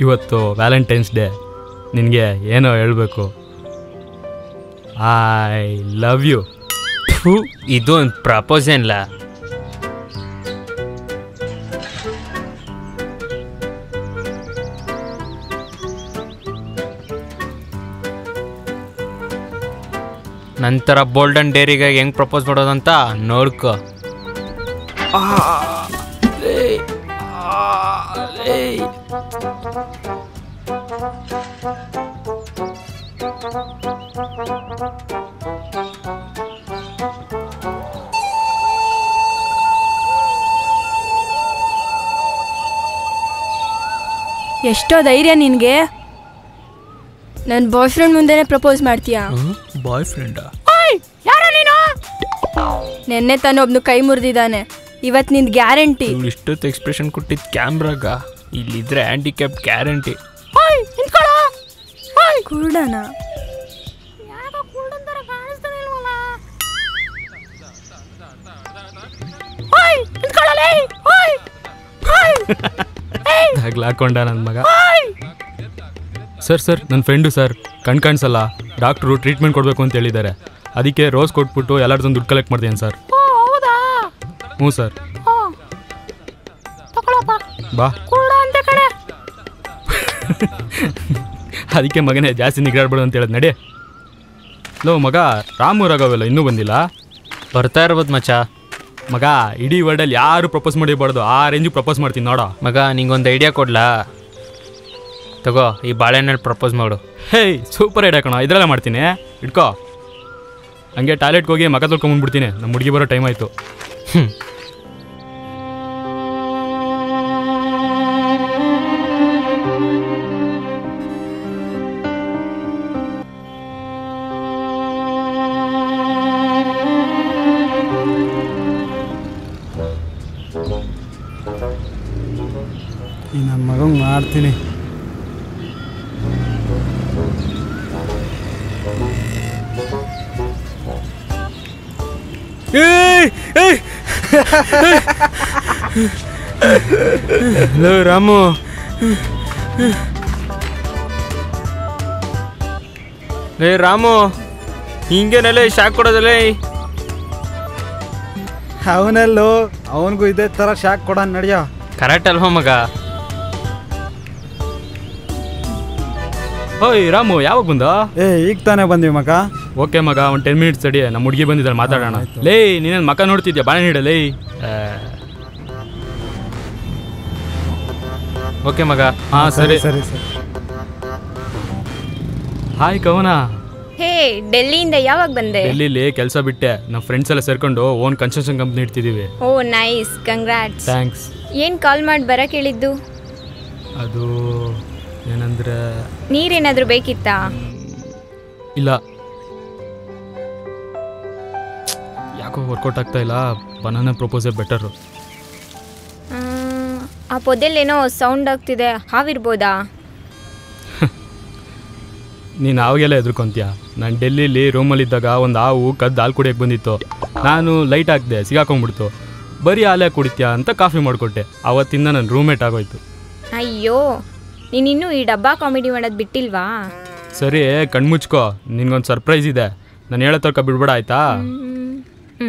ಇವತ್ತು Valentine's day ನಿನಗೆ ಏನೋ ಹೇಳಬೇಕು ಐ ಲವ್ ಯು ಇದು ಒಂದು ಪ್ರಪೋಸ್ ಏನಿಲ್ಲ ನಂತರ ಬೋಲ್ಡನ್ ಡೇರಿಗೆ ಹೆಂಗ್ ಪ್ರಪೋಸ್ ಮಾಡೋದಂತ ನೋಡ್ಕೊ ಎಷ್ಟೋ ಧೈರ್ಯ ನಿನಗೆ ನನ್ನ ಬಾಯ್ ಫ್ರೆಂಡ್ ಮುಂದೆನೆ ಪ್ರಪೋಸ್ ಮಾಡ್ತೀಯಾ ಬಾಯ್ ಫ್ರೆಂಡಾ ಯಾರ ನೀನು ನೆನ್ನೆ ತಾನು ಒಬ್ನು ಕೈ ಮುರಿದಿದ್ದಾನೆ ಇವತ್ತು ನಿಂದು ಗ್ಯಾರಂಟಿ ಇವ್ಳು ಇಷ್ಟೊತ್ತು ಎಕ್ಸ್ಪ್ರೆಷನ್ ಕೊಟ್ಟಿದ್ದು ಕ್ಯಾಮ್ರಾಗ ಇಲ್ಲಿದ್ರೆ ಹ್ಯಾಂಡಿಕ್ಯಾಪ್ ಗ್ಯಾರಂಟಿ ಕುರುಡನ ಹಾಕೊಂಡ ನನ್ನ ಮಗ ಸರ್ ಸರ್ ನನ್ನ ಫ್ರೆಂಡು ಸರ್ ಕಣ್ ಕಾಣಿಸಲ್ಲ ಡಾಕ್ಟ್ರು ಟ್ರೀಟ್ಮೆಂಟ್ ಕೊಡಬೇಕು ಅಂತ ಹೇಳಿದ್ದಾರೆ ಅದಕ್ಕೆ ರೋಸ್ ಕೊಟ್ಬಿಟ್ಟು ಎಲ್ಲರದ್ದು ದುಡ್ಡು ಕಲೆಕ್ಟ್ ಮಾಡ್ತೀನಿ ಸರ್ ಹ್ಞೂ ಸರ್ ಬಾ ಅದಕ್ಕೆ ಮಗನೇ ಜಾಸ್ತಿ ನಿಗ್ರಾಡ್ಬೇಡು ಅಂತ ಹೇಳದ್ ನಡಿ ಲೋ ಮಗ ರಾಮು ರಾಘವೆಲ್ಲ ಇನ್ನೂ ಬಂದಿಲ್ಲ ಬರ್ತಾ ಇರ್ಬೋದು ಮಚ್ಚ ಮಗ ಇಡೀ ವರ್ಲ್ಡಲ್ಲಿ ಯಾರು ಪ್ರಪೋಸ್ ಮಾಡಿಬಾರ್ದು ಆ ರೇಂಜು ಪ್ರಪೋಸ್ ಮಾಡ್ತೀನಿ ನೋಡೋ ಮಗ ನಿಂಗೊಂದು ಐಡಿಯಾ ಕೊಡ್ಲಾ ತಗೋ ಈ ಬಾಳೆಹಣ್ಣಲ್ಲಿ ಪ್ರಪೋಸ್ ಮಾಡು ಹೇಯ್ ಸೂಪರ್ ಐಡಿಯಾ ಕಣ ಇದ್ರಲ್ಲ ಮಾಡ್ತೀನಿ ಇಟ್ಕೋ ಹಂಗೆ ಟಾಯ್ಲೆಟ್ಗೆ ಹೋಗಿ ಮಗ ತೊಳ್ಕೊಂಬಂದ್ಬಿಡ್ತೀನಿ ನಮ್ಮ ಹುಡುಗಿ ಬರೋ ಟೈಮ್ ಆಯಿತು ಈ ನನ್ನ ಮಗಂಗೆ ಮಾಡ್ತೀನಿ ಹಲೋ ರಾಮು ಲೇ ರಾಮು ಹಿಂಗೇನಲ್ಲೇ ಶಾಕ್ ಕೊಡೋದಲ್ಲೇ ಅವನೆಲ್ಲೋ ಅವನಿಗೂ ಇದೇ ಥರ ಶಾಕ್ ಕೊಡೋಣ ನಡಿಯೋ ಕರೆಕ್ಟ್ ಅಲ್ವಾ ಮಗ ಓಯ್ ರಾಮು ಯಾವಾಗ ಬಂದ ಏ ಈಗ ತಾನೇ ಬಂದ್ವಿ ಮಗ ಓಕೆ ಮಗ ಒಂದು ಟೆನ್ ಮಿನಿಟ್ಸ್ ತಡಿ ನಮ್ಮ ಹುಡುಗಿ ಬಂದಿದ್ದಾಳೆ ಮಾತಾಡೋಣ ಲೇ ನೀನೇನು ಮಕ ನೋಡ್ತಿದ್ಯಾ ಬಾಳೆ ನೀಡಲೇ ಓಕೆ ಮಗ ಹಾಂ ಸರಿ ಸರಿ ಸರಿ ಹಾಯ್ ಕವನ ಹೇ ಡೆಲ್ಲಿಯಿಂದ ಯಾವಾಗ ಬಂದೆ ಡೆಲ್ಲಿಲಿ ಕೆಲಸ ಬಿಟ್ಟೆ ನಮ್ಮ ಫ್ರೆಂಡ್ಸ್ ಎಲ್ಲ ಸೇರ್ಕೊಂಡು ಓನ್ ಕನ್ಸ್ಟ್ರಕ್ಷನ್ ಕಂಪ್ನಿ ಇಡ್ತಿದ್ದೀವಿ ಓ ನೈಸ್ ಕಂಗ್ರಾಟ್ಸ್ ಥ್ಯಾಂಕ್ಸ್ ಏನು ಕಾಲ್ ಮಾಡಿ ಬರಕ್ಕೆ ಹೇಳಿದ್ದು ಅದು ಏನಂದ್ರೆ ನೀರೇನಾದರೂ ಬೇಕಿತ್ತಾ ಇಲ್ಲ ಯಾಕೋ ವರ್ಕೌಟ್ ಆಗ್ತಾ ಇಲ್ಲ ಬನಾನ ಪ್ರಪೋಸೇ ಬೆಟರು ಆ, ಆ ಪೊದೆಲ್ಲೇನೋ ಸೌಂಡ್ ಆಗ್ತಿದೆ ಹಾವಿರ್ಬೋದಾ ನೀನು ಅವಾಗೆಲ್ಲ ಎದ್ರುಕೊಂತೀಯ ನಾನು ಡೆಲ್ಲಿಲಿ ರೂಮಲ್ಲಿದ್ದಾಗ ಒಂದು ಹಾವು ಕದ್ದು ಹಾಲು ಕುಡಿಯೋಕೆ ಬಂದಿತ್ತು ನಾನು ಲೈಟ್ ಹಾಕಿದೆ ಸಿಗಾಕೊಂಡ್ಬಿಡ್ತು ಬರೀ ಹಾಲೇ ಕುಡಿತೀಯ ಅಂತ ಕಾಫಿ ಮಾಡಿಕೊಟ್ಟೆ ಅವತ್ತಿಂದ ನನ್ನ ರೂಮೇಟ್ ಆಗೋಯ್ತು ಅಯ್ಯೋ ನೀನಿನ್ನೂ ಈ ಡಬ್ಬಾ ಕಾಮಿಡಿ ಮಾಡೋದು ಬಿಟ್ಟಿಲ್ವಾ ಸರಿ ಕಣ್ಮುಚ್ಕೋ ನಿನ್ಗೊಂದು ಸರ್ಪ್ರೈಸ್ ಇದೆ ನಾನು ಹೇಳೋ ತನಕ ಬಿಡ್ಬೇಡ ಆಯ್ತಾ ಹ್ಞೂ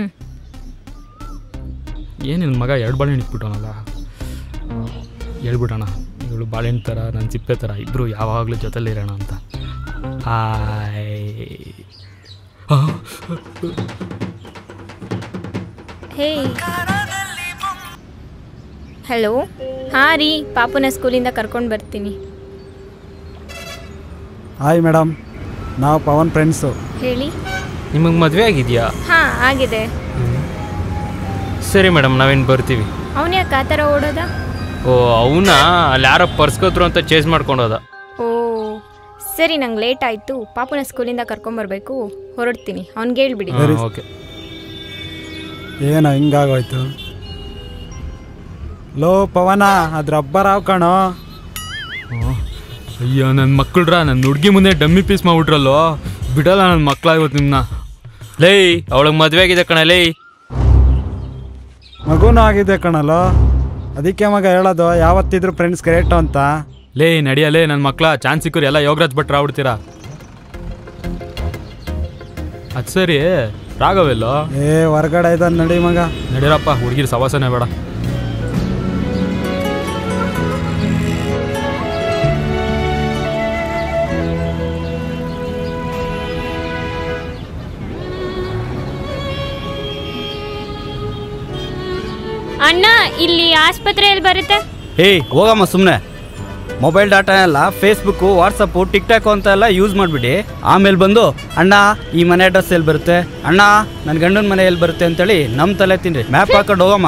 ಏನಿಲ್ಲ ಮಗ ಎರಡು ಬಾಳೆಹಣ್ಣು ಇಟ್ಬಿಟ್ಟವನಲ್ಲ ಹೇಳ್ಬಿಡೋಣ ಇವಳು ಬಾಳೆಹಣ್ಣು ಥರ ನನ್ನ ಸಿಪ್ಪೆ ಥರ ಇಬ್ಬರು ಯಾವಾಗಲೂ ಜೊತೆಲಿರೋಣ ಅಂತ ಹಾಯ್ ಹೇ ಹಲೋ ಹಾಂ ರೀ ಪಾಪುನ ಸ್ಕೂಲಿಂದ ಕರ್ಕೊಂಡು ಬರ್ತೀನಿ ಹಾಯ್ ಮೇಡಮ್ ನಾವು ಪವನ್ ಫ್ರೆಂಡ್ಸು ಹೇಳಿ ನಿಮಗೆ ಮದುವೆ ಆಗಿದೆಯಾ ಹಾಂ ಆಗಿದೆ ಸರಿ ಮೇಡಮ್ ನಾವೇನು ಬರ್ತೀವಿ ಅವನು ಯಾಕೆ ಆ ಥರ ಓಡೋದ ಓ ಅವನಾ ಅಲ್ಲಿ ಯಾರೋ ಪರ್ಸ್ಕೋತ್ರು ಅಂತ ಚೇಸ್ ಮಾಡ್ಕೊಂಡೋದ ಓ ಸರಿ ನಂಗೆ ಲೇಟ್ ಆಯಿತು ಪಾಪುನ ಸ್ಕೂಲಿಂದ ಕರ್ಕೊಂಬರ್ಬೇಕು ಹೊರಡ್ತೀನಿ ಅವ್ನಿಗೆ ಹೇಳ್ಬಿಡಿ ಓಕೆ ಏನೋ ಹಿಂಗಾಗೋಯ್ತು ಲೋ ಪವನ ಅದ್ರ ಹಬ್ಬರಾವ್ ಕಣೋ ಅಯ್ಯೋ ನನ್ನ ಮಕ್ಕಳ್ರ ನನ್ನ ಹುಡುಗಿ ಮುಂದೆ ಡಮ್ಮಿ ಪೀಸ್ ಮಾಡ್ಬಿಟ್ರಲ್ಲೋ ಬಿಡಲ್ಲ ನನ್ನ ಮಕ್ಕಳಾಗೋದು ನಿಮ್ಮನ್ನ ಲೇ ಅವಳಿಗೆ ಮದುವೆ ಆಗಿದೆ ಕಣ ಲೇ ಮಗುನೂ ಆಗಿದೆ ಕಣಲ್ಲೋ ಅದಕ್ಕೆ ಮಗ ಹೇಳೋದು ಯಾವತ್ತಿದ್ರು ಫ್ರೆಂಡ್ಸ್ ಗ್ರೇಟು ಅಂತ ಲೇ ನಡಿಯಲೇ ನನ್ನ ಮಕ್ಳ ಚಾನ್ಸ್ ಸಿಕ್ಕರು ಎಲ್ಲ ಯೋಗರಾಜ್ ಭಟ್ರು ಆಗ್ಬಿಡ್ತೀರಾ ಅದು ಸರಿ ರಾಘವೆಲ್ಲೋ ಏ ಹೊರ್ಗಡೆ ಇದ್ದಾನೆ ನಡಿ ಮಗ ನಡೀರಪ್ಪ ಹುಡುಗಿರು ಸವಾಸನೆ ಬೇಡ ಅಣ್ಣ ಇಲ್ಲಿ ಆಸ್ಪತ್ರೆ ಎಲ್ಲಿ ಬರುತ್ತೆ ಏಯ್ ಹೋಗಮ್ಮ ಸುಮ್ಮನೆ ಮೊಬೈಲ್ ಡಾಟಾ ಎಲ್ಲ ಫೇಸ್ಬುಕ್ಕು ವಾಟ್ಸಪ್ಪು ಟಿಕ್ ಟಾಕು ಅಂತ ಎಲ್ಲ ಯೂಸ್ ಮಾಡಿಬಿಡಿ ಆಮೇಲೆ ಬಂದು ಅಣ್ಣ ಈ ಮನೆ ಅಡ್ರೆಸ್ ಎಲ್ಲಿ ಬರುತ್ತೆ ಅಣ್ಣ ನನ್ನ ಗಂಡನ ಮನೆ ಎಲ್ಲಿ ಬರುತ್ತೆ ಅಂತೇಳಿ ನಮ್ಮ ತಲೆ ತಿನ್ರಿ ಮ್ಯಾಪ್ ಹಾಕೊಂಡು ಹೋಗಮ್ಮ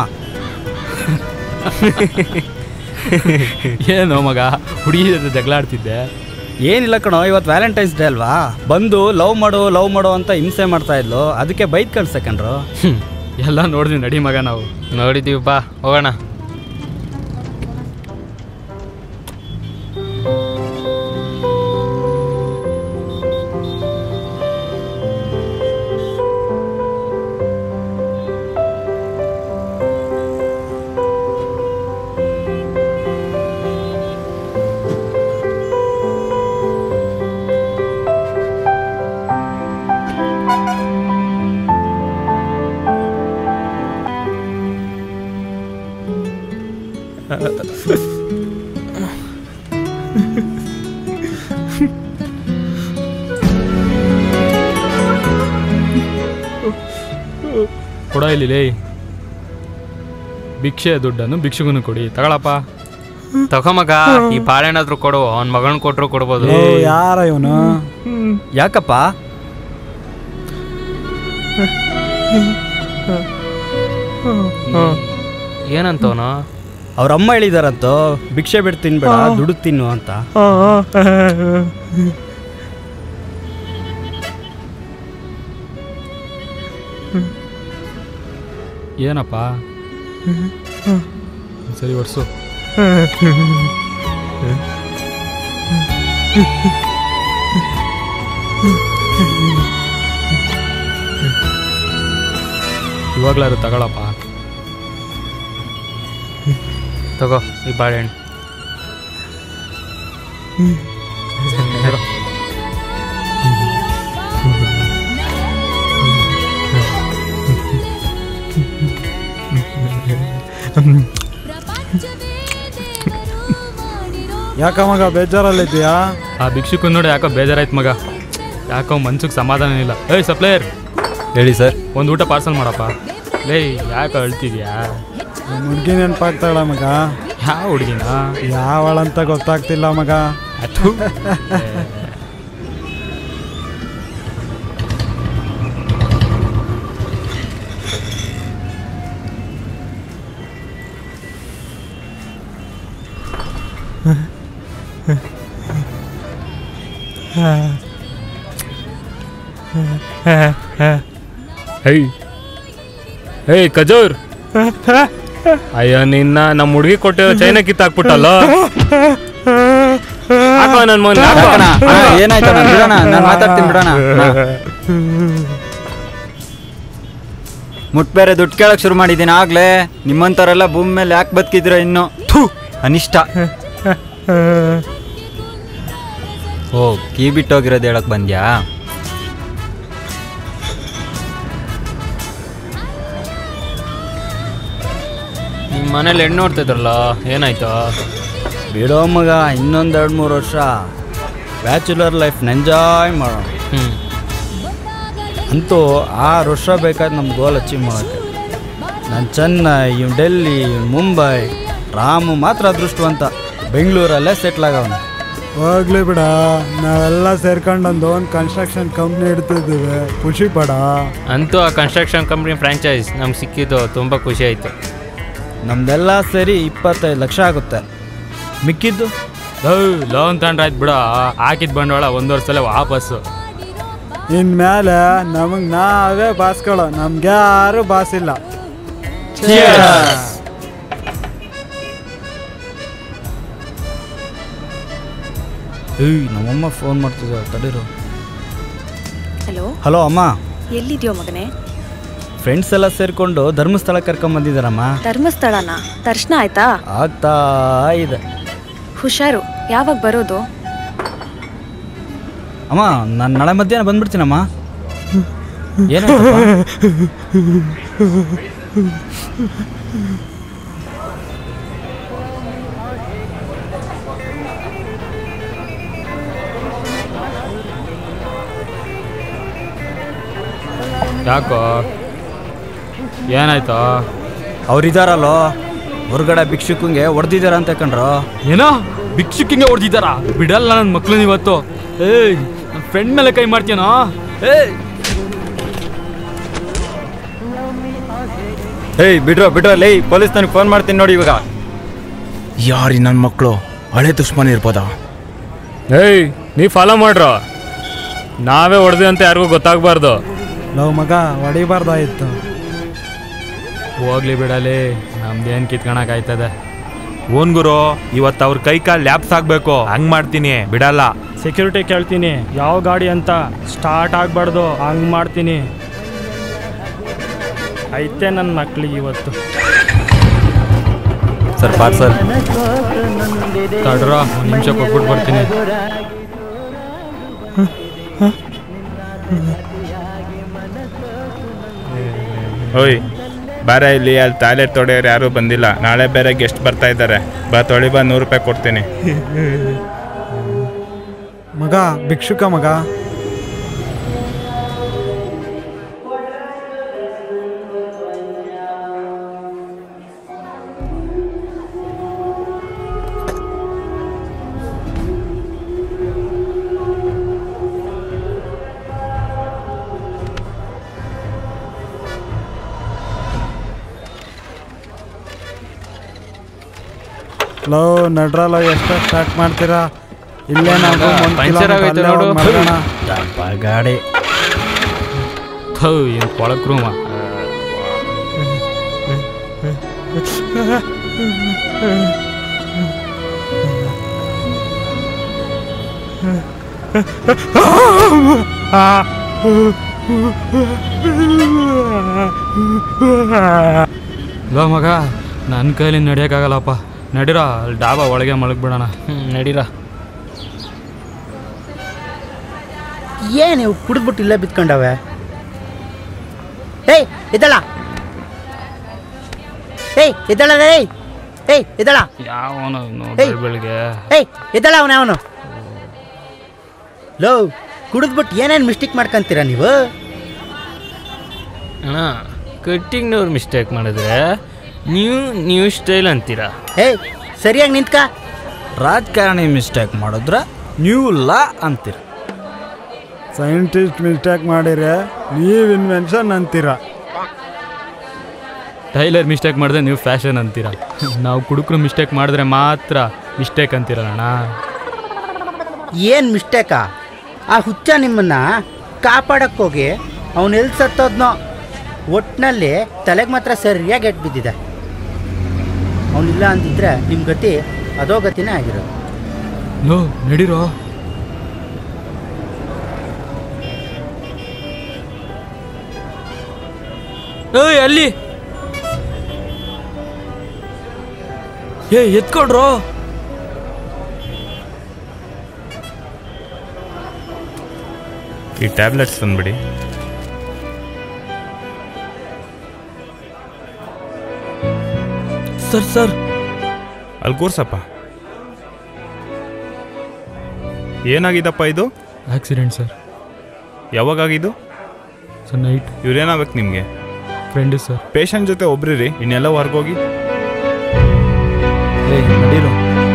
ಏನು ಮಗ ಹುಡುಗಿ ಜೊತೆ ಜಗಳ ಆಡ್ತಿದ್ದೆ ಏನಿಲ್ಲ ಕಣೋ ಇವತ್ತು ವ್ಯಾಲೆಂಟೈನ್ಸ್ ಡೇ ಅಲ್ವಾ ಬಂದು ಲವ್ ಮಾಡು ಲವ್ ಮಾಡು ಅಂತ ಹಿಂಸೆ ಮಾಡ್ತಾ ಇದ್ಲು ಅದಕ್ಕೆ ಬೈಕ್ ಕಳ್ಸಕಂಡ್ರು ಹ್ಮ್. ಎಲ್ಲ ನೋಡಿದ್ವಿ ನಡಿ ಮಗ ನಾವು ನೋಡಿದ್ದೀವಿ ಬಾ ಹೋಗೋಣ ಕೊಡ ಇಲ್ಲಿ ಲೇ ಭಿಕ್ಷೆ ದುಡ್ಡನ್ನು ಭಿಕ್ಷುಗನು ಕೊಡಿ ತಗೊಳಪ್ಪ ತಗೋ ಮಗ ಈ ಬಾಳೆಹಣ್ಣಾದ್ರೂ ಕೊಡು ಅವ್ನ ಮಗನ್ ಕೊಟ್ರು ಕೊಡ್ಬೋದು ಓ ಯಾರ ಇವನು ಯಾಕಪ್ಪ ಏನಂತವನು ಅವ್ರ ಅಮ್ಮ ಹೇಳಿದಾರಂತೋ ಭಿಕ್ಷೆ ಬಿಟ್ಟು ತಿನ್ಬೇಡ ದುಡ್ಡು ತಿನ್ನು ಅಂತ ಏನಪ್ಪ ಸರಿ ಒಡ್ಸು ಇವಾಗ್ಲಾರು ತಗೊಳಪ್ಪ ತಗೋ ಈ ಬಾಳೆಹಣ್ಣು ಯಾಕ ಮಗ ಬೇಜಾರಲ್ಲಿದ್ದೀಯಾ ಆ ಭಿಕ್ಷುಕನ್ ನೋಡಿ ಯಾಕೋ ಬೇಜಾರಾಯ್ತು ಮಗ ಯಾಕೋ ಮನ್ಸಿಗೆ ಸಮಾಧಾನ ಇಲ್ಲ ಏಯ್ ಸಪ್ಲೇಯರ್ ಹೇಳಿ ಸರ್ ಒಂದು ಊಟ ಪಾರ್ಸಲ್ ಮಾಡಪ್ಪ ಲೇ ಯಾಕೋ ಅಳ್ತಿದ್ಯಾ ಹುಡ್ಗಿ ನೆನಪಾಗ್ತಾಳ ಮಗ ಯಾವ ಹುಡುಗಿನ ಯಾವಳಂತ ಗೊತ್ತಾಗ್ತಿಲ್ಲ ಮಗ ಹೇಯ್ ಹೇಯ್ ಕಜೋರ್ ಅಯ್ಯೋ ನಿನ್ನ ನಮ್ಮ ಹುಡುಗಿ ಕೊಟ್ಟಿರೋ ಚೈನ ಕಿತ್ತಾಕ್ಬಿಟ್ಟಲ್ಲ ಹಾಕೋ ನನ್ನ ಮಗನ್ ಹಾಕೋ. ಏನಾಯ್ತು ಬಿಡೋಣ ನಾನು ಮಾತಾಡ್ತೀನಿ ಬಿಡೋಣ ಮುಟ್ ಬೇರೆ ದುಡ್ಡು ಕೇಳಕ್ ಶುರು ಮಾಡಿದ್ದೀನಿ ಆಗ್ಲೇ ನಿಮ್ಮಂತವರೆಲ್ಲ ಭೂಮಿ ಮೇಲೆ ಯಾಕೆ ಬದುಕಿದ್ರ ಇನ್ನು ಥೂ ಅನಿಷ್ಟ ಓ ಕೀ ಬಿಟ್ಟೋಗಿರೋದು ಹೇಳಕ್ ಬಂದ್ಯಾ ನಿಮ್ಮ ಮನೇಲಿ ಹೆಣ್ಣು ನೋಡ್ತಿದ್ರಲ್ಲ ಏನಾಯ್ತು ಬಿಡೋ ಮಗ ಇನ್ನೊಂದು ಎರಡು ಮೂರು ವರ್ಷ ಬ್ಯಾಚುಲರ್ ಲೈಫ್ ಎಂಜಾಯ್ ಮಾಡೋಣ ಹ್ಞೂ ಅಂತೂ ಆರು ವರ್ಷ ಬೇಕಾದ್ರೆ ನಮ್ಮ ಗೋಲ್ ಅಚೀವ್ ಮಾಡೋಕ್ಕೆ ನಾನು ಚೆನ್ನೈ ಇವ್ ಡೆಲ್ಲಿ ಇವ್ ಮುಂಬೈ ರಾಮು ಮಾತ್ರ ಅದೃಷ್ಟವಂತ ಬೆಂಗಳೂರಲ್ಲೇ ಸೆಟ್ಲ್ ಆಗವನು ಹೋಗ್ಲಿ ಬಿಡ ನಾವೆಲ್ಲ ಸೇರ್ಕೊಂಡು ಒಂದು ಓನ್ ಕನ್ಸ್ಟ್ರಕ್ಷನ್ ಕಂಪ್ನಿ ಇಡ್ತಿದ್ದೀವಿ ಖುಷಿ ಪಡ ಅಂತೂ ಆ ಕನ್ಸ್ಟ್ರಕ್ಷನ್ ಕಂಪ್ನಿ ಫ್ರ್ಯಾಂಚೈಸ್ ನಮ್ಗೆ ಸಿಕ್ಕಿದ್ದು ತುಂಬ ಖುಷಿ ಆಯಿತು ನಮ್ದೆಲ್ಲ ಸೇರಿ ಇಪ್ಪತ್ತೈದು ಲಕ್ಷ ಆಗುತ್ತೆ ಮಿಕ್ಕಿದ್ದು ಲೋನ್ ತಗೊಂಡ್ರಾಯ್ತು ಬಿಡ ಹಾಕಿದ ಬಂಡವಾಳ ಒಂದು ವರ್ಷದಲ್ಲೇ ವಾಪಸ್ಸು ಇನ್ಮೇಲೆ ನಮಗೆ ನಾವೇ ಬಾಸ್ಗಳು ನಮ್ಗೆ ಯಾರು ಬಾಸ್ ಇಲ್ಲ ಏಯ್ ನಮ್ಮಮ್ಮ ಫೋನ್ ಮಾಡ್ತಿದ್ದ ತಡೀರು ಹಲೋ ಹಲೋ ಅಮ್ಮ ಎಲ್ಲಿದ್ಯೋ ಮಗನೇ ಫ್ರೆಂಡ್ಸ್ ಎಲ್ಲ ಸೇರಿಕೊಂಡು ಧರ್ಮಸ್ಥಳ ಕರ್ಕೊಂಬಂದಿದ್ದಾರಮ್ಮ ಧರ್ಮಸ್ಥಳನ ದರ್ಶನ ಆಯ್ತಾ ಆಗ್ತಾ ಇದೆ ಹುಷಾರು ಯಾವಾಗ ಬರೋದು ಅಮ್ಮ ನಾನು ನಾಳೆ ಮಧ್ಯಾಹ್ನ ಬಂದ್ಬಿಡ್ತೀನಮ್ಮ ಏನಾಯ್ತಪ್ಪ ಯಾಕೋ ಏನಾಯ್ತೋ ಅವ್ರಿದಾರಲ್ಲೋ ಹೊರಗಡೆ ಭಿಕ್ಷುಕಂಗೆ ಹೊಡೆದಿದ್ದಾರ ಅಂತ ಕಣ್ರು ಏನೋ ಭಿಕ್ಷುಕಿಂಗೆ ಹೊಡೆದಿದ್ದಾರ ಬಿಡಲ್ಲ ನನ್ನ ಮಕ್ಳು ಇವತ್ತು ಏಯ್ ನನ್ನ ಫ್ರೆಂಡ್ ಮೇಲೆ ಕೈ ಮಾಡ್ತೀನೋ ಏಯ್ ಏಯ್ ಬಿಡ್ರೋ ಬಿಡ್ರೋ ಲೇ ಪೊಲೀಸ್ ನನಗೆ ಫೋನ್ ಮಾಡ್ತೀನಿ ನೋಡಿ ಇವಾಗ ಯಾರಿ ನನ್ನ ಮಕ್ಕಳು ಹಳೆ ದುಶ್ಮನ್ ಇರ್ಬೋದಾ ಏಯ್ ನೀ ಫಾಲೋ ಮಾಡ್ರೋ ನಾವೇ ಹೊಡೆದ್ವಿ ಅಂತ ಯಾರಿಗೂ ಗೊತ್ತಾಗಬಾರ್ದು ಲವ್ ಮಗ ಹೊಡಿಬಾರ್ದಾಯಿತ್ತು ಹೋಗ್ಲಿ ಬಿಡಲಿ ನಮ್ದೇನು ಕಿತ್ಕೊಳಕ್ ಆಯ್ತದೆ ಓನ್ ಗುರು ಇವತ್ತು ಅವ್ರ ಕೈ ಕಾಲು ಲ್ಯಾಪ್ಸ್ ಆಗ್ಬೇಕು ಹಂಗ್ ಮಾಡ್ತೀನಿ ಬಿಡಲ್ಲ ಸೆಕ್ಯೂರಿಟಿ ಕೇಳ್ತೀನಿ ಯಾವ ಗಾಡಿ ಅಂತ ಸ್ಟಾರ್ಟ್ ಆಗಬಾರ್ದು ಹಂಗೆ ಮಾಡ್ತೀನಿ ಐತೆ ನನ್ನ ಮಕ್ಳಿಗೆ ಇವತ್ತು ಸರ್ ಪಾರ್ಸಲ್ ತಡ್ರ ಒಂದು ನಿಮಿಷ ಕೊಟ್ಬಿಟ್ಟು ಬರ್ತೀನಿ ಓಯ್ ಬಾರ ಇಲ್ಲಿ ಅಲ್ಲಿ ಟಾಯ್ಲೆಟ್ ತೊಡೆಯೋರು ಯಾರೂ ಬಂದಿಲ್ಲ ನಾಳೆ ಬೇರೆ ಗೆಸ್ಟ್ ಬರ್ತಾ ಇದ್ದಾರೆ ಬಾ ತೊಳಿ ಬಾ ನೂರು ರೂಪಾಯಿ ಕೊಡ್ತೀನಿ ಮಗ ಭಿಕ್ಷುಕ ಮಗ ಲವ್ ನಡ್ರಲ್ಲ ಎಷ್ಟು ಸ್ಟಾರ್ಟ್ ಮಾಡ್ತೀರಾ ಇಲ್ಲೇ ನಾವು ಒಂದ್ ಪಂಚರ್ ಕಿಲೋಮೀಟರ್ ಆಗೈತೆ ಅಲ್ಲೇ ಹೋಗ್ ನೋಡು. ಮಲ್ಗೋಣ. ಗಾಡಿ ಥೂ ಏನು ಕೊಳಕ್ ರೂಮ ಲೋ ಮಗ ನನ್ನ ಕೈಲಿ ನಡೆಯೋಕ್ಕಾಗಲ್ಲಪ್ಪ ನಡೀರ ಅಲ್ಲಿ ಡಾಬಾ ಒಳಗೆ ಮಲಗ್ಬಿಡೋಣ ಹ್ಞೂ ನಡೀರ ಏನು ಇವು ಕುಡಿದ್ಬಿಟ್ಟು ಇಲ್ಲೇ ಬಿತ್ಕೊಂಡವೆ ಏಯ್ ಎದ್ದಳ ಏಯ್ ಎದ್ದಳ ಏಯ್ ಏಯ್ ಎದ್ದಳ ಯಾವನು ಏಯ್. ಬೆಳಿಗ್ಗೆ ಏಯ್ ಎದ್ದಳ ಅವನ ಅವನು ಲೋ ಕುಡಿದ್ಬಿಟ್ಟು ಏನೇನು ಮಿಸ್ಟೇಕ್ ಮಾಡ್ಕೊಂತೀರ ನೀವು ಅಣ್ಣ ಕಟ್ಟಿಂಗ್ನವ್ರು ಮಿಸ್ಟೇಕ್ ಮಾಡಿದ್ರೆ ನೀವು ನ್ಯೂ ಸ್ಟೈಲ್ ಅಂತೀರಾ ಏಯ್ ಸರಿಯಾಗಿ ನಿಂತ್ಕ ರಾಜಕಾರಣಿ ಮಿಸ್ಟೇಕ್ ಮಾಡಿದ್ರೆ ನ್ಯೂ ಲಾ ಅಂತೀರ ಸೈಂಟಿಸ್ಟ್ ಮಿಸ್ಟೇಕ್ ಮಾಡಿದ್ರೆ ನೀವು ಇನ್ವೆನ್ಷನ್ ಅಂತೀರ ಟೈಲರ್ ಮಿಸ್ಟೇಕ್ ಮಾಡಿದ್ರೆ ನೀವು ಫ್ಯಾಷನ್ ಅಂತೀರ ನಾವು ಕುಡುಕರು ಮಿಸ್ಟೇಕ್ ಮಾಡಿದ್ರೆ ಮಾತ್ರ ಮಿಸ್ಟೇಕ್ ಅಂತೀರಣ್ಣ ಏನು ಮಿಸ್ಟೇಕಾ ಆ ಹುಚ್ಚ ನಿಮ್ಮನ್ನ ಕಾಪಾಡಕ್ಕೋಗಿ ಅವನು ಎಲ್ಲಿ ಸತ್ತೋದ್ನೋ ಒಟ್ಟಿನಲ್ಲಿ ತಲೆಗೆ ಮಾತ್ರ ಸರಿಯಾಗಿ ಎಟ್ ಬಿದ್ದಿದೆ ಅವನಿಲ್ಲ ಅಂದಿದ್ರೆ ನಿಮ್ಮ ಗತಿ ಅದೋ ಗತಿನೇ ಆಗಿರೋದು ಲೋ ನಡೀರೋ ಏಯ್ ಅಲ್ಲಿ ಏ ಎತ್ಕೊಡ್ರೋ ಈ ಟ್ಯಾಬ್ಲೆಟ್ಸ್ ತಂದ್ಬಿಡಿ ಸರ್ ಸರ್ ಅಲ್ಲಿ ಕೂರ್ಸಪ್ಪ ಏನಾಗಿದಪ್ಪ ಇದು ಆಕ್ಸಿಡೆಂಟ್ ಸರ್ ಯಾವಾಗಾಗಿದ್ದು ಸರ್ ನೈಟ್ ಇವ್ರೇನಾಗ್ಬೇಕು ನಿಮಗೆ ಫ್ರೆಂಡ್ ಸರ್ ಪೇಷಂಟ್ ಜೊತೆ ಒಬ್ರಿರಿ ಇನ್ನೆಲ್ಲ ಹೊರ್ಗೋಗಿ ಏಯ್ ನಡೀರು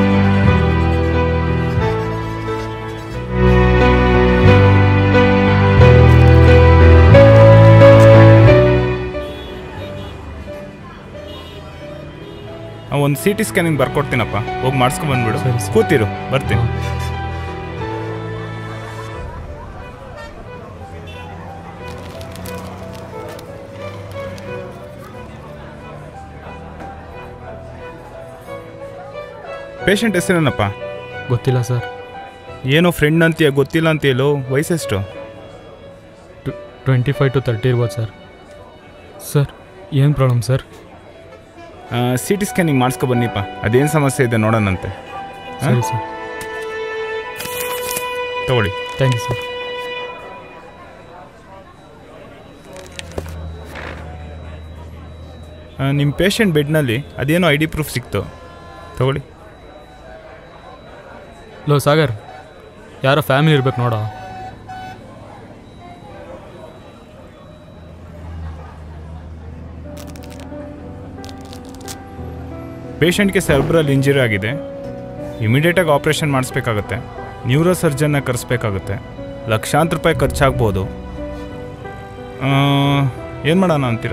ಒಂದು ಸಿ ಟಿ ಸ್ಕ್ಯಾನಿಂಗ್ ಬರ್ಕೊಡ್ತೀನಪ್ಪ ಹೋಗಿ ಮಾಡಿಸ್ಕೊಂಡ್ ಬಂದ್ಬಿಡು ಸರಿ, ಸರಿ. ಕೂತಿರು ಬರ್ತೀನಿ ಪೇಷಂಟ್ ಹೆಸರೇನಪ್ಪ ಗೊತ್ತಿಲ್ಲ ಸರ್ ಏನೋ ಫ್ರೆಂಡ್ ಅಂತೀಯ ಗೊತ್ತಿಲ್ಲ ಅಂತೀಯಲ್ಲೋ ವಯಸ್ಸೆಷ್ಟು ಟ್ವೆಂಟಿ ಫೈವ್ ಟು ತರ್ಟಿ ಇರ್ಬೋದು ಸರ್ ಸರ್ ಏನು problem sir C T scanning ಮಾಡಿಸ್ಕೊ ಬನ್ನಿಪ್ಪ ಅದೇನು ಸಮಸ್ಯೆ ಇದೆ ನೋಡೋಣಂತೆ ಸರಿ ಸರ್ ತಗೊಳ್ಳಿ ಥ್ಯಾಂಕ್ ಯು ಸರ್ ನಿಮ್ಮ ಪೇಷಂಟ್ ಬೆಡ್ನಲ್ಲಿ ಅದೇನೋ ಐ ಡಿ ಪ್ರೂಫ್ ಸಿಕ್ತು ತಗೊಳ್ಳಿ ಲೋ ಸಾಗರ್ ಯಾರೋ ಫ್ಯಾಮಿಲಿ ಇರ್ಬೇಕು ನೋಡೋ ಪೇಷಂಟ್ಗೆ ಸೆರ್ಬ್ರಲ್ ಇಂಜುರಿ ಆಗಿದೆ ಇಮಿಡಿಯೇಟಾಗಿ ಆಪ್ರೇಷನ್ ಮಾಡಿಸ್ಬೇಕಾಗುತ್ತೆ ನ್ಯೂರೋ ಸರ್ಜನ್ನ ಕರೆಸ್ಬೇಕಾಗುತ್ತೆ ಲಕ್ಷಾಂತರ ರೂಪಾಯಿ ಖರ್ಚಾಗ್ಬೋದು ಏನು ಮಾಡೋಣ ಅಂತೀರಾ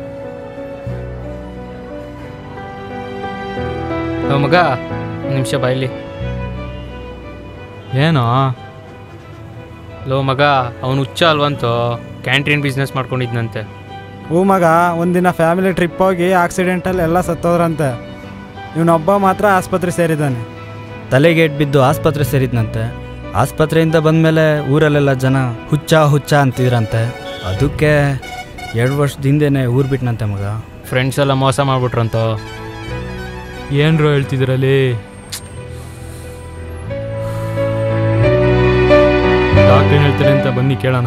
ಲೋ ಮಗ ಒಂದ್ ನಿಮಿಷ ಬಾಯ್ಲಿ ಏನೋ ಲೋ ಮಗ ಅವನು ಹುಚ್ಚ ಅಲ್ವಂತೋ ಕ್ಯಾಂಟೀನ್ ಬಿಸ್ನೆಸ್ ಮಾಡ್ಕೊಂಡಿದ್ನಂತೆ ಹೂ ಮಗ ಒಂದಿನ ಫ್ಯಾಮಿಲಿ ಟ್ರಿಪ್ ಹೋಗಿ ಆಕ್ಸಿಡೆಂಟಲ್ಲಿ ಎಲ್ಲ ಸತ್ತೋದ್ರಂತೆ ಇವನೊಬ್ಬ ಮಾತ್ರ ಆಸ್ಪತ್ರೆ ಸೇರಿದ್ದಾನೆ ತಲೆಗೆ ಏಟ್ ಬಿದ್ದು ಆಸ್ಪತ್ರೆ ಸೇರಿದ್ನಂತೆ ಆಸ್ಪತ್ರೆಯಿಂದ ಬಂದಮೇಲೆ ಊರಲ್ಲೆಲ್ಲ ಜನ ಹುಚ್ಚ ಹುಚ್ಚ ಅಂತಿದ್ರಂತೆ ಅದಕ್ಕೆ ಎರಡು ವರ್ಷದ ಹಿಂದೆನೇ ಊರು ಬಿಟ್ನಂತೆ ಮಗ ಫ್ರೆಂಡ್ಸ್ ಎಲ್ಲ ಮೋಸ ಮಾಡ್ಬಿಟ್ರಂತೋ ಏನ್ರೋ ಹೇಳ್ತಿದ್ರಲ್ಲಿ ಡಾಕ್ಟರ್ ಏನು ಹೇಳ್ತಾರೆ ಅಂತ ಬನ್ನಿ ಕೇಳೋಣ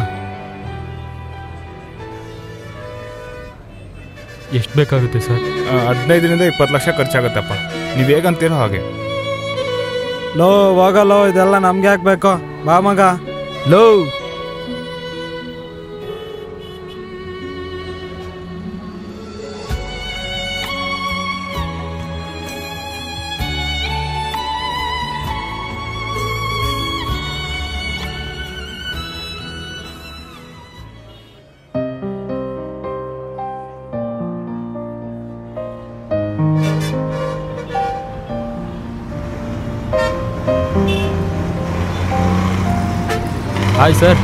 ಎಷ್ಟು ಬೇಕಾಗುತ್ತೆ ಸರ್ ಆ, ಹದಿನೈದರಿಂದ ಇಪ್ಪತ್ತು ಲಕ್ಷ ಖರ್ಚಾಗುತ್ತಪ್ಪ ನೀವು ಹೇಗಂತೀರೋ ಹಾಗೆ ಲೋ ಹೋಗಲೋ ಇದೆಲ್ಲ ನಮ್ಗೆ ಹಾಕ್ಬೇಕು ಬಾ ಮಗ ಲೋ ಹಾಯ್ ಸರ್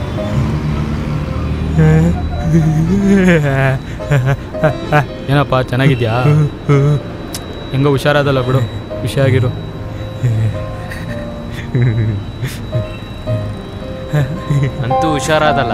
ಏನಪ್ಪ ಚೆನ್ನಾಗಿದ್ಯಾ ಹೆಂಗೋ ಹುಷಾರಾದಲ್ಲ ಬಿಡು ಖುಷಿಯಾಗಿರು ಅಂತೂ ಹುಷಾರಾದಲ್ಲ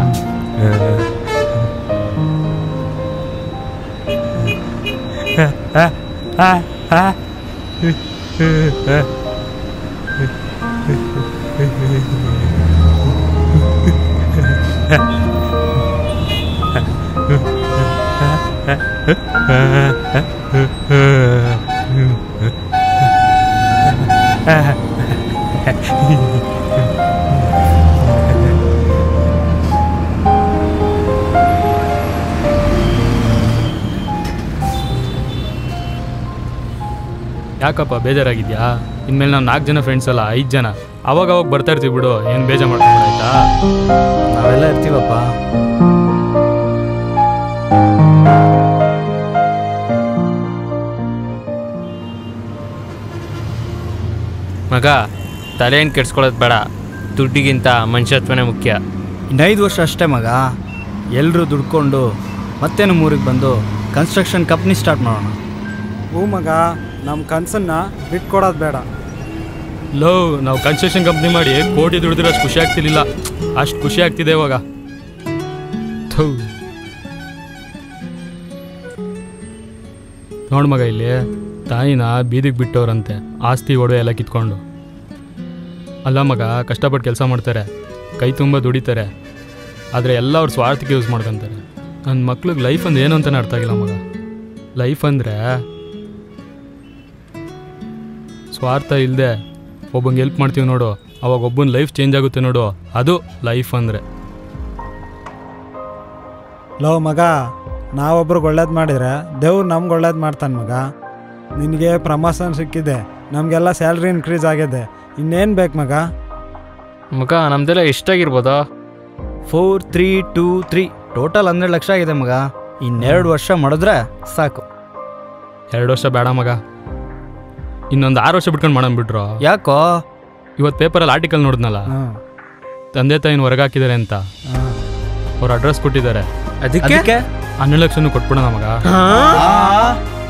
ಯಾಕಪ್ಪ ಬೇಜಾರಾಗಿದ್ಯಾ ಇನ್ಮೇಲೆ ನಾವು ನಾಲ್ಕು ಜನ ಫ್ರೆಂಡ್ಸ್ ಅಲ್ಲ ಐದು ಜನ ಅವಾಗ ಅವಾಗ ಬರ್ತಾ ಇರ್ತೀವಿ ಬಿಡು ಏನು ಬೇಜಾರು ಮಾಡ್ಕೊಂಡು ಆಯ್ತಾ ನಾವೆಲ್ಲ ಇರ್ತೀವಪ್ಪ ಮಗ ತಲೆ ಏನು ಕೆಡ್ಸ್ಕೊಳ್ಳೋದು ಬೇಡ ದುಡ್ಡಿಗಿಂತ ಮನುಷ್ಯತ್ವನೇ ಮುಖ್ಯ ಇನ್ನೈದು ವರ್ಷ ಅಷ್ಟೇ ಮಗ ಎಲ್ಲರೂ ದುಡ್ಕೊಂಡು ಮತ್ತೆ ನಮ್ಮ ಊರಿಗೆ ಬಂದು ಕನ್ಸ್ಟ್ರಕ್ಷನ್ ಕಂಪ್ನಿ ಸ್ಟಾರ್ಟ್ ಮಾಡೋಣ ಹೂ ಮಗ ನಮ್ಮ ಕನ್ಸನ್ನ ಬಿಟ್ಕೊಡೋದು ಬೇಡ ಲೋ ನಾವು ಕನ್ಸ್ಟ್ರಕ್ಷನ್ ಕಂಪ್ನಿ ಮಾಡಿ ಕೋಟಿ ದುಡಿದ್ರೆ ಅಷ್ಟು ಖುಷಿ ಆಗ್ತಿರ್ಲಿಲ್ಲ ಅಷ್ಟು ಖುಷಿ ಆಗ್ತಿದೆ ಇವಾಗ ಥೂ ನೋಡ್ ಮಗ ಇಲ್ಲಿ ತಾಯಿನ ಬೀದಿಗೆ ಬಿಟ್ಟವ್ರಂತೆ ಆಸ್ತಿ ಒಡವೆ ಎಲ್ಲ ಕಿತ್ಕೊಂಡು ಅಲ್ಲ ಮಗ ಕಷ್ಟಪಟ್ಟು ಕೆಲಸ ಮಾಡ್ತಾರೆ ಕೈ ತುಂಬ ದುಡಿತಾರೆ ಆದರೆ ಎಲ್ಲ ಅವ್ರ ಸ್ವಾರ್ಥಕ್ಕೆ ಯೂಸ್ ಮಾಡ್ಕೊತಾರೆ ನನ್ನ ಮಕ್ಳಿಗೆ ಲೈಫ್ ಅಂದ್ರೆ ಏನು ಅಂತಲೇ ಅರ್ಥ ಆಗಿಲ್ಲ ಮಗ ಲೈಫ್ ಅಂದರೆ ಸ್ವಾರ್ಥ ಇಲ್ಲದೆ ಒಬ್ಬಂಗೆ ಹೆಲ್ಪ್ ಮಾಡ್ತೀವಿ ನೋಡು ಅವಾಗ ಒಬ್ಬನ ಲೈಫ್ ಚೇಂಜ್ ಆಗುತ್ತೆ ನೋಡು ಅದು ಲೈಫ್ ಅಂದರೆ ಲೋ ಮಗ ನಾವೊಬ್ರಿಗೆ ಒಳ್ಳೇದು ಮಾಡಿದ್ರೆ ದೇವ್ರು ನಮ್ಗೆ ಒಳ್ಳೇದು ಮಾಡ್ತಾನೆ ಮಗ ನಿನಗೆ ಪ್ರಮೋಷನ್ ಸಿಕ್ಕಿದೆ ನಮಗೆಲ್ಲ ಸ್ಯಾಲ್ರಿ ಇನ್ಕ್ರೀಸ್ ಆಗಿದೆ ಇನ್ನೇನು ಬೇಕು ಮಗ ಮಗ ನಮ್ದೆಲ್ಲ ಎಷ್ಟಾಗಿರ್ಬೋದಾ four three two three total ಹನ್ನೆರಡು ಲಕ್ಷ ಆಗಿದೆ ಮಗ ಇನ್ನೆರಡು ವರ್ಷ ಮಾಡಿದ್ರೆ ಸಾಕು ಎರಡು ವರ್ಷ ಬೇಡ ಮಗ ಇನ್ನೊಂದು ಆರು ವರ್ಷ ಬಿಟ್ಕೊಂಡು ಮಾಡೋಣ ಬಿಟ್ರು ಯಾಕೋ ಇವತ್ತು ಪೇಪರಲ್ಲಿ ಆರ್ಟಿಕಲ್ ನೋಡಿದ್ನಲ್ಲ ಹಾಂ ತಂದೆ ತಾಯಿನ ಹೊರಗೆ ಹಾಕಿದ್ದಾರೆ ಅಂತ ಹಾಂ ಅವ್ರ ಅಡ್ರೆಸ್ ಕೊಟ್ಟಿದ್ದಾರೆ ಅದಕ್ಕೆ ಅದಕ್ಕೆ ಹನ್ನೆರಡು ಲಕ್ಷನೂ ಕೊಟ್ಬಿಡೋಣ ಮಗ ಆ,